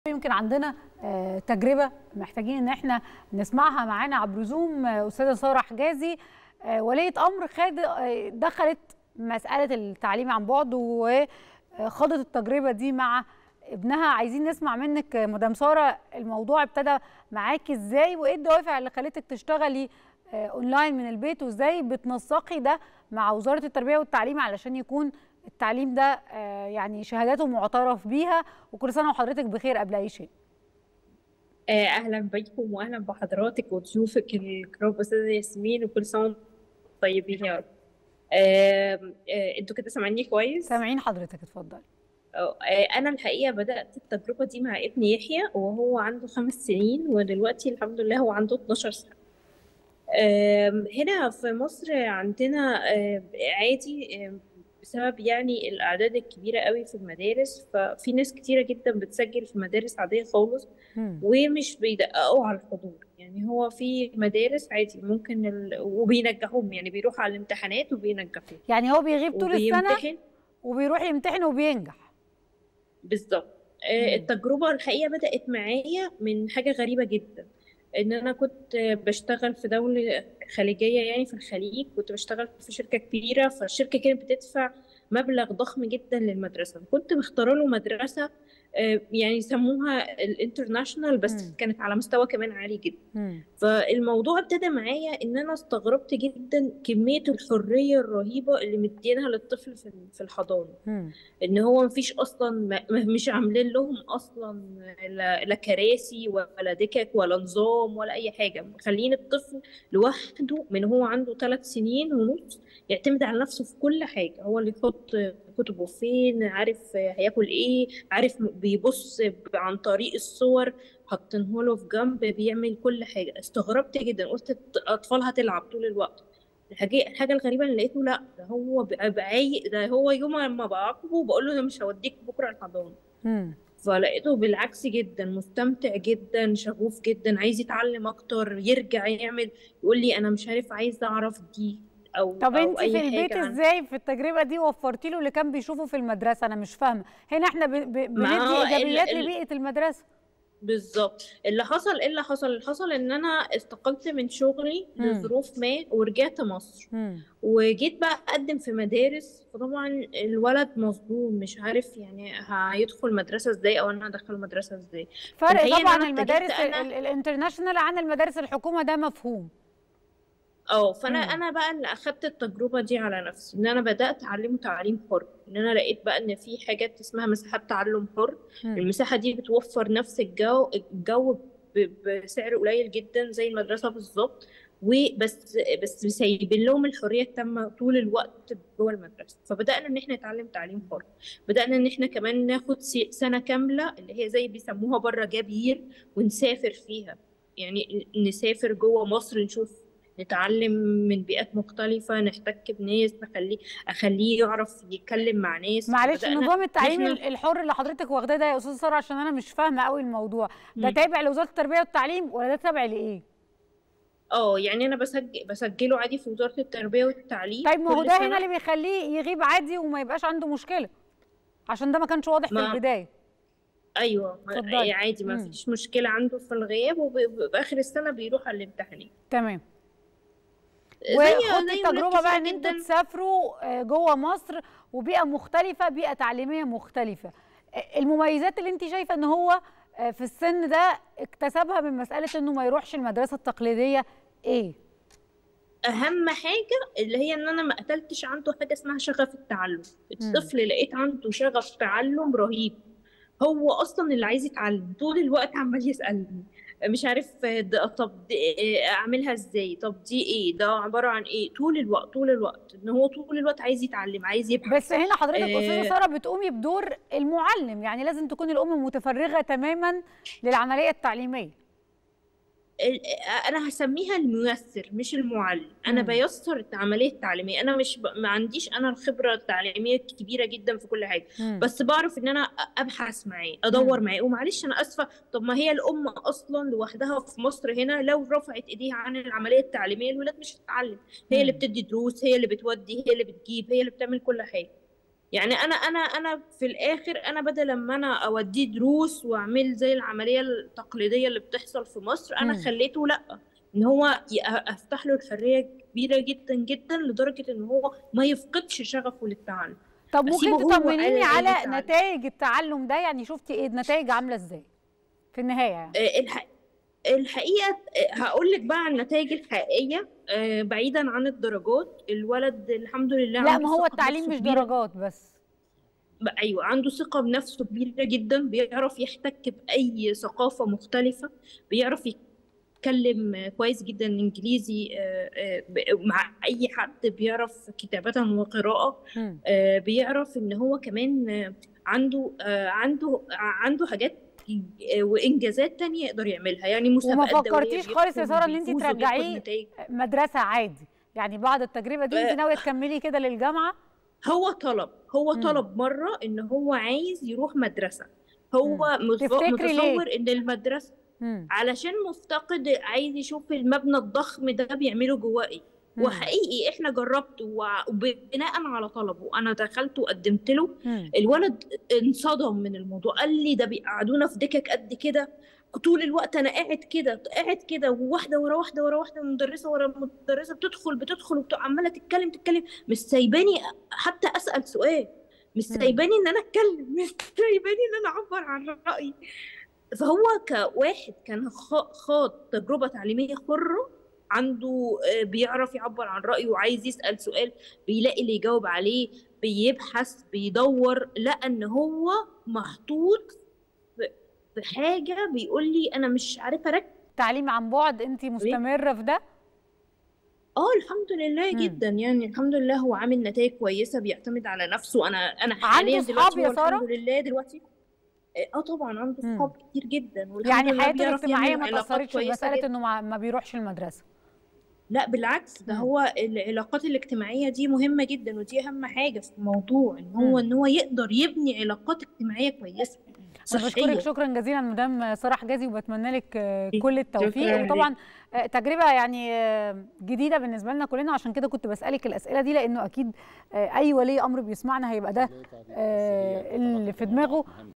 يمكن عندنا تجربه محتاجين ان احنا نسمعها معانا عبر زوم استاذه ساره حجازي وليه امر خد دخلت مساله التعليم عن بعد وخاضت التجربه دي مع ابنها عايزين نسمع منك مدام ساره الموضوع ابتدى معاكي ازاي وايه الدوافع اللي خلتك تشتغلي اونلاين من البيت وازاي بتنسقي ده مع وزاره التربيه والتعليم علشان يكون التعليم ده يعني شهاداته معترف بيها وكل سنه وحضرتك بخير قبل اي شيء اهلا بيكم واهلا بحضراتك وضيوفك الكرام استاذه ياسمين وكل سنه طيبين يا رب انتوا كده سامعيني كويس سامعين حضرتك اتفضلي انا الحقيقه بدات التجربه دي مع ابني يحيى وهو عنده خمس سنين ودلوقتي الحمد لله هو عنده 12 سنه هنا في مصر عندنا عادي بسبب يعني الأعداد الكبيرة قوي في المدارس ففي ناس كتيرة جدا بتسجل في مدارس عادية خالص ومش بيدققوا على الحضور يعني هو في مدارس عادي ممكن ال... وبينجحوهم يعني بيروحوا على الامتحانات وبينجحوا يعني هو بيغيب طول السنة وبيروح يمتحن وبينجح بالظبط التجربة الحقيقة بدأت معايا من حاجة غريبة جدا ان انا كنت بشتغل في دولة خليجية يعني في الخليج كنت بشتغل في شركة كبيرة فالشركة كانت بتدفع مبلغ ضخم جدا للمدرسة كنت مختاره له مدرسة يعني يسموها الانترناشونال بس م. كانت على مستوى كمان عالي جدا م. فالموضوع ابتدى معايا ان انا استغربت جدا كميه الحريه الرهيبه اللي مدينها للطفل في الحضانه م. ان هو مفيش اصلا مش عاملين لهم اصلا لا كراسي ولا دكك ولا نظام ولا اي حاجه مخلين الطفل لوحده من هو عنده ثلاث سنين ونص يعتمد على نفسه في كل حاجه هو اللي يحط كتبه فين عارف هياكل ايه عارف بيبص عن طريق الصور حاطينه له في جنب بيعمل كل حاجه استغربت جدا قلت الاطفال هتلعب طول الوقت الحاجه الحاجه الغريبه اللي لقيته لا ده هو بعايق ده هو يوم ما بعاقبه بقول له انا مش هوديك بكره الحضانه فلقيته بالعكس جدا مستمتع جدا شغوف جدا عايز يتعلم اكتر يرجع يعمل يقول لي انا مش عارف عايز اعرف دي او طب أو انت في البيت ازاي في التجربه دي وفرتي له اللي كان بيشوفه في المدرسه انا مش فاهمه هنا احنا بندي ايجابيات ال... لبيئه المدرسه بالظبط اللي حصل ايه اللي حصل اللي حصل ان انا استقلت من شغلي لظروف ما ورجعت مصر م. وجيت بقى اقدم في مدارس فطبعا الولد مصدوم مش عارف يعني هيدخل مدرسه ازاي او انا هدخله مدرسه ازاي فرق طبعا المدارس أنا... الانترناشونال عن المدارس الحكومه ده مفهوم اه فانا مم. انا بقى اللي اخدت التجربه دي على نفسي ان انا بدات اعلمه تعليم حر ان انا لقيت بقى ان في حاجات اسمها مساحات تعلم حر مم. المساحه دي بتوفر نفس الجو الجو بسعر قليل جدا زي المدرسه بالظبط وبس بس سايبين لهم الحريه التامه طول الوقت جوه المدرسه فبدانا ان احنا نتعلم تعليم حر بدانا ان احنا كمان ناخد سنه كامله اللي هي زي بيسموها بره جابير ونسافر فيها يعني نسافر جوه مصر نشوف نتعلم من بيئات مختلفة نحتك بناس نخليه أخليه يعرف يتكلم مع ناس معلش نظام التعليم نحن... الحر اللي حضرتك واخداه ده يا أستاذ سارة عشان أنا مش فاهمة قوي الموضوع ده م. تابع لوزارة التربية والتعليم ولا ده تابع لإيه؟ اه يعني انا بسجل بسجله عادي في وزاره التربيه والتعليم طيب ما هو ده هنا اللي بيخليه يغيب عادي وما يبقاش عنده مشكله عشان ده ما كانش واضح ما... في البدايه ايوه فضل. عادي ما فيش مشكله عنده في الغياب وباخر السنه بيروح على الامتحانات تمام وخد التجربه بقى ان انتوا تسافروا جوه مصر وبيئه مختلفه بيئه تعليميه مختلفه المميزات اللي انت شايفه ان هو في السن ده اكتسبها من مساله انه ما يروحش المدرسه التقليديه ايه اهم حاجه اللي هي ان انا ما قتلتش عنده حاجه اسمها شغف التعلم الطفل لقيت عنده شغف تعلم رهيب هو اصلا اللي عايز يتعلم طول الوقت عمال يسالني مش عارف ده طب دي اعملها ازاي طب دي ايه ده عباره عن ايه طول الوقت طول الوقت ان هو طول الوقت عايز يتعلم عايز يبحث بس هنا حضرتك استاذه ساره بتقومي بدور المعلم يعني لازم تكون الام متفرغه تماما للعمليه التعليميه انا هسميها الميسر مش المعلم انا بيسر العمليه التعليميه انا مش ب... ما عنديش انا الخبره التعليميه كبيره جدا في كل حاجه مم. بس بعرف ان انا ابحث معاه ادور معاه ومعلش انا اسفه طب ما هي الام اصلا لوحدها في مصر هنا لو رفعت ايديها عن العمليه التعليميه الولاد مش هتتعلم هي مم. اللي بتدي دروس هي اللي بتودي هي اللي بتجيب هي اللي بتعمل كل حاجه يعني انا انا انا في الاخر انا بدل لما انا اوديه دروس واعمل زي العمليه التقليديه اللي بتحصل في مصر انا مم. خليته لا ان هو ي- افتح له الحريه كبيره جدا جدا لدرجه ان هو ما يفقدش شغفه للتعلم طب أسيبه ممكن هو تطمنيني على على يتعلم. نتائج التعلم ده يعني شفتي ايه النتائج عامله ازاي في النهايه يعني آه، الح... الحقيقة آه، هقول لك بقى عن النتائج الحقيقية آه، بعيدا عن الدرجات الولد الحمد لله لا عنده ما هو ثقة التعليم بنفسه مش كبيرة درجات بس بقى ايوه عنده ثقة بنفسه كبيرة جدا بيعرف يحتك بأي ثقافة مختلفة بيعرف يتكلم آه، كويس جدا انجليزي آه، آه، ب- مع اي حد بيعرف كتابة وقراءة مم. آه، بيعرف ان هو كمان آه، عنده آه، عنده عنده حاجات آه، وانجازات تانية يقدر يعملها يعني وما مسابقات دولية فكرتيش خالص يا بيدخل ساره ان انت وبيفوز وبياخد ترجعيه نتائج مدرسه عادي يعني بعد التجربه دي انت آه، ناويه تكملي كده للجامعه هو طلب هو مم. طلب مرة ان هو عايز يروح مدرسة هو مم. متف- تفتكري ليه متصور ان المدرسة مم. علشان مفتقد عايز يشوف المبنى الضخم ده بيعمله جواه ايه مم. وحقيقي احنا جربت وع- وبناء على طلبه انا دخلت وقدمت له مم. الولد انصدم من الموضوع قال لي ده بيقعدونا في دكك قد كده طول الوقت انا قاعد كده قاعد كده وواحده ورا واحده ورا واحده مدرسه ورا مدرسه بتدخل بتدخل وعماله تتكلم تتكلم مش سايباني حتى اسال سؤال مش مم. سايباني ان انا اتكلم مش سايباني ان انا اعبر عن رايي فهو كواحد كان خا- خاض تجربه تعليميه حره عنده آه، بيعرف يعبر عن رأيه وعايز يسأل سؤال بيلاقي اللي يجاوب عليه بيبحث بيدور لقى ان هو محطوط في في حاجة بيقول لي انا مش عارفة اركز تعليم عن بعد انت مستمره في ده اه الحمد لله مم. جدا يعني الحمد لله هو عامل نتائج كويسة بيعتمد على نفسه انا انا عنده حاليا صحاب دلوقتي يا هو ساره الحمد لله دلوقتي اه طبعا عنده مم. صحاب كتير جدا والحمد يعني لله حياته بيعرف الاجتماعيه يعمل ما علاقات تاثرتش في كويسة مساله جدا انه ما ما بيروحش المدرسه لا بالعكس ده مم. هو العلاقات الاجتماعية دي مهمة جدا ودي أهم حاجة في الموضوع إن هو مم. إن هو يقدر يبني علاقات اجتماعية كويسة انا بشكرك صحية شكرا جزيلا مدام ساره حجازي وبتمنى لك آه، كل التوفيق شكرا ليك وطبعا آه، تجربه يعني آه، جديده بالنسبه لنا كلنا عشان كده كنت بسالك الاسئله دي لانه اكيد آه، اي ولي امر بيسمعنا هيبقى ده آه، اللي في دماغه